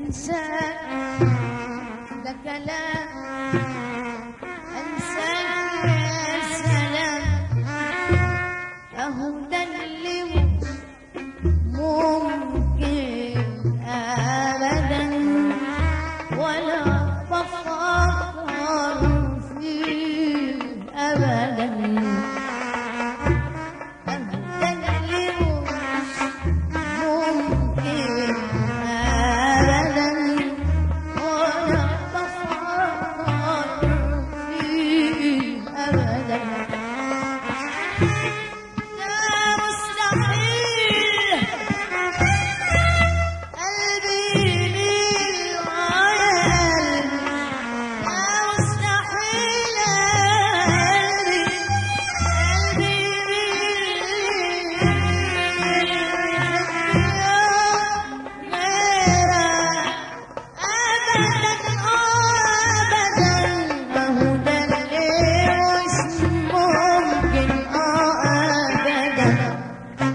انساك ده كلام انساك يا سلام اهو ده اللي ممكن ابدا ولا بفكر فيه ابدا اهو ده اللي ممكن ابدا ولا بفكر فيه ابدا ده مستحيل قلبي يميل على قلبي ده مستحيل قلبي قلبي يميل غيرك أبدا أبدا أهو ده اللي مش ممكن أبدا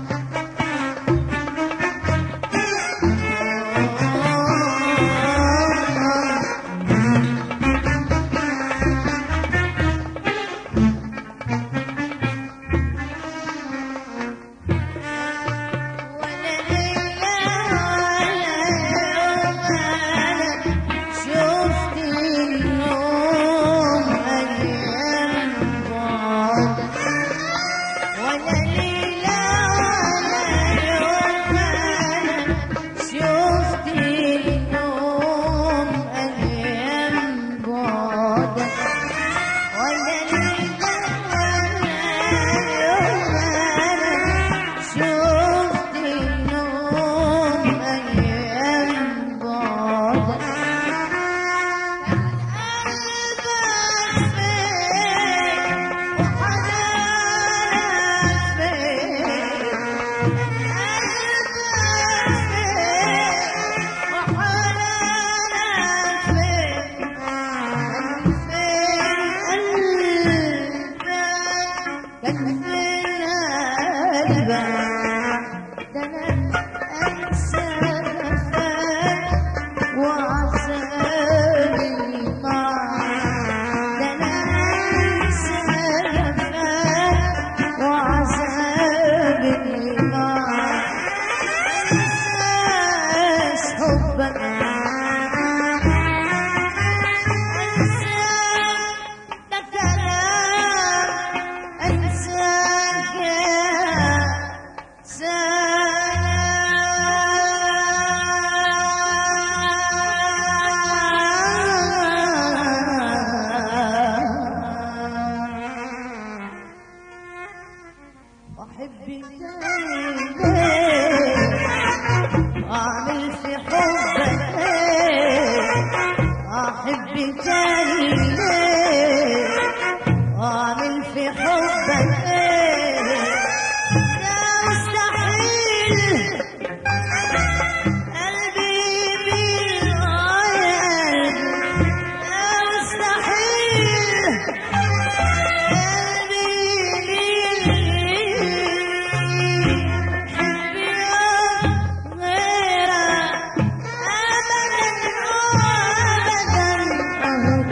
ولا ليلة ولا يوم أنا شفت النوم أيام بعدك ولا ليلة ولا يوم أنا شفت النوم أيام بعدك ولا ليلة ولا يوم أنا شفت النوم أيام بعدك قلبك فين وحنانك فين وعذابي معك انساش حبك انساك ده كلام انساك يا سلام واحب اعمل في حبك ايه احب تاني ليه اعمل في حبك ايه ده مستحيل قلبي يميل على قلبي ده مستحيل غيرك أبدا أبدا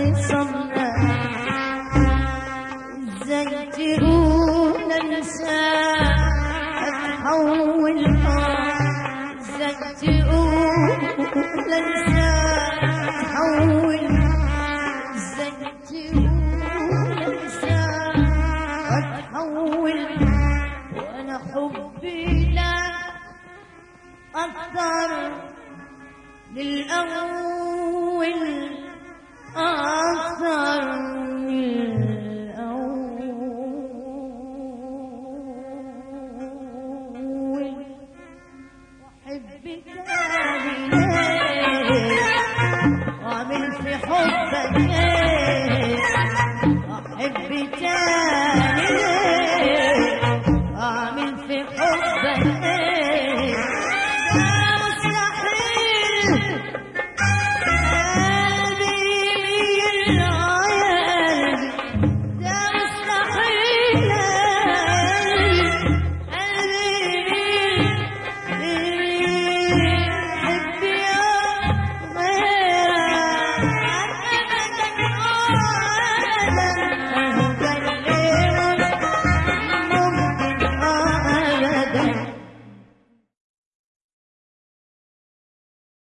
خصمنا ازاي تقول انساك اتحول آه ازاي تقول انساك اتحول ازاي تقول انساك اتحول وانا حبي لك اكثر للأول أكثر من الأول وأحبك تاني ليه وأعمل في حبك إيه